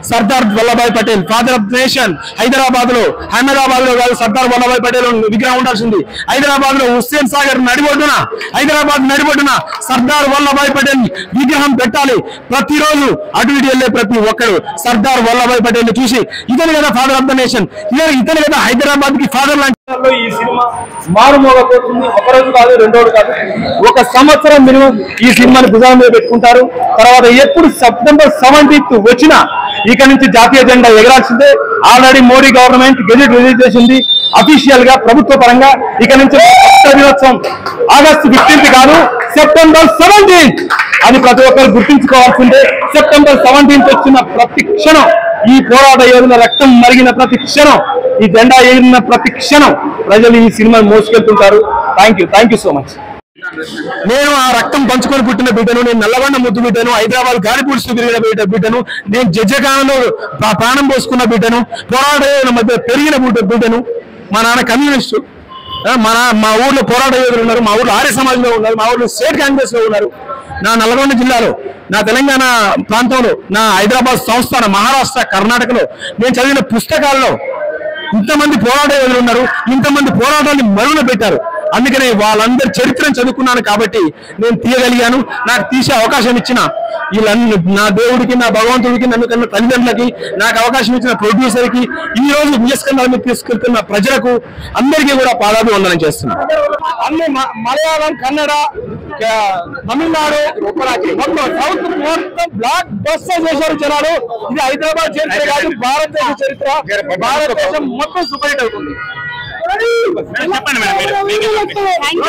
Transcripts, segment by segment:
Sardar Vallabhbhai Patel father of nation Hyderabad లో అహ్మదాబాద్ లో కాదు సర్దార్ వల్లభాయ్ పటేల్ విగ్రహం ఉండాల్సింది హైదరాబాద్ లో హుస్సేన్ సాగర్ నడిబొడ్డున హైదరాబాద్ నడిబొడ్డున సర్దార్ వల్లభాయ్ పటేల్ విగ్రహం పెట్టాలి ప్రతిరోజు అటు ఇటు వెళ్ళే ప్రతి ఒక్కరు సర్దార్ వల్లభాయ్ పటేల్ ని చూసి ఇతను కదా ఫాదర్ ఆఫ్ ద నేషన్ ఇతను ఇతను కదా హైదరాబాద్ కి ఫాదర్ లాంటి లో ఈ సినిమా మారుమోగపోతుంది ఒక రోజు కాదు రెండు రోజులు కాదు ఒక సంవత్సరం మినిమం ఈ సినిమాని భుజాల మీద పెట్టుకుంటారు తర్వాత ఎప్పుడు సెప్టెంబర్ సెవెంటీన్త్ వచ్చినా ఇక నుంచి జాతీయ జెండా ఎగరాల్సిందే already Modi government gazette release చేసింది అఫీషియల్ గా ప్రభుత్వ పరంగా ఇక నుంచి రాష్ట్ర దినోత్సవం ఆగస్టు ఫిఫ్టీన్త్ కాదు సెప్టెంబర్ సెవెంటీన్త్ అది ప్రతి ఒక్కరు గుర్తుంచుకోవాల్సిందే సెప్టెంబర్ సెవెంటీన్త్ వచ్చిన ప్రతి క్షణం ఈ పోరాట యోధుల రక్తం మరిగిన ప్రతి క్షణం ఈ జెండా ఎగిరిన ప్రతి క్షణం ప్రజలు ఈ సినిమాని మోసుకెళ్తుంటారు thank you thank you so much నేను ఆ రక్తం పంచుకొని పుట్టిన బిడ్డను నేను నల్లగొండ ముద్దు బిడ్డను హైదరాబాద్ గాలిపూడ్స్ తిరిగిన బిడ్డ బిడ్డను నేను జడ్జకాలంలో ప్రా- ప్రాణం పోసుకున్న బిడ్డను పోరాట యోధుల మధ్య పెరిగిన బిడ్డ బిడ్డను మా నాన్న కమ్యూనిస్టు ఆ, మా నా- మా ఊర్లో పోరాట యోధులు ఉన్నారు మా ఊర్లో ఆర్య సమాజ్లో ఉన్నారు మా ఊర్లో స్టేట్ కాంగ్రెస్ లో ఉన్నారు నా నల్గొండ జిల్లాలో నా తెలంగాణ ప్రాంతంలో నా హైదరాబాద్ సంస్థాన మహారాష్ట్ర కర్ణాటకలో నేను చదివిన పుస్తకాల్లో ఇంతమంది పోరాట యోధులు ఉన్నారు ఇంతమంది పోరాటాన్ని మరుగున పెట్టారు అందుకనే వాళ్ళందరి చరిత్రను చదువుకున్నాను కాబట్టి నేను తీయగలిగాను నాకు తీసే అవకాశం ఇచ్చిన వీళ్ళన్ని నా దేవుడికి నా భగవంతుడికి నన్ను కన్న తల్లిదండ్రులకి నాకు అవకాశం ఇచ్చిన ప్రొడ్యూసర్ కి ఈ రోజు విజయస్కంధాల మీద తీసుకెళ్తున్న ప్రజలకు అందరికీ కూడా పాదాభి వందనం చేస్తున్నాను అన్ని మ- మలయాళం కన్నడ క- తమిళనాడు మొత్తం సౌత్ మొత్తం బ్లాక్ బస్టర్ చేశారు జనాలు ఇది హైదరాబాద్ చరిత్ర కాదు భారతదేశ చరిత్ర భారతదేశం మొత్తం సూపర్ హిట్ అవుతుంది చెప్పండి మేడం మీరు మీకే చెప్పండి.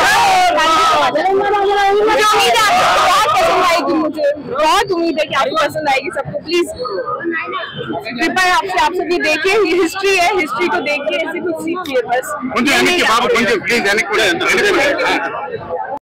मुझे उम्मीद है आपको बहुत पसंद आएगी मुझे बहुत उम्मीद है कि आपको पसंद आएगी सबको प्लीज कृपया आपसे आप सभी देखिए ये हिस्ट्री है हिस्ट्री को देखिए ऐसे कुछ सीखिए बस కొంచెం వెనక్కి బాబు కొంచెం ప్లీజ్ వెనక్కి కూడా వెనక్కి కూడా.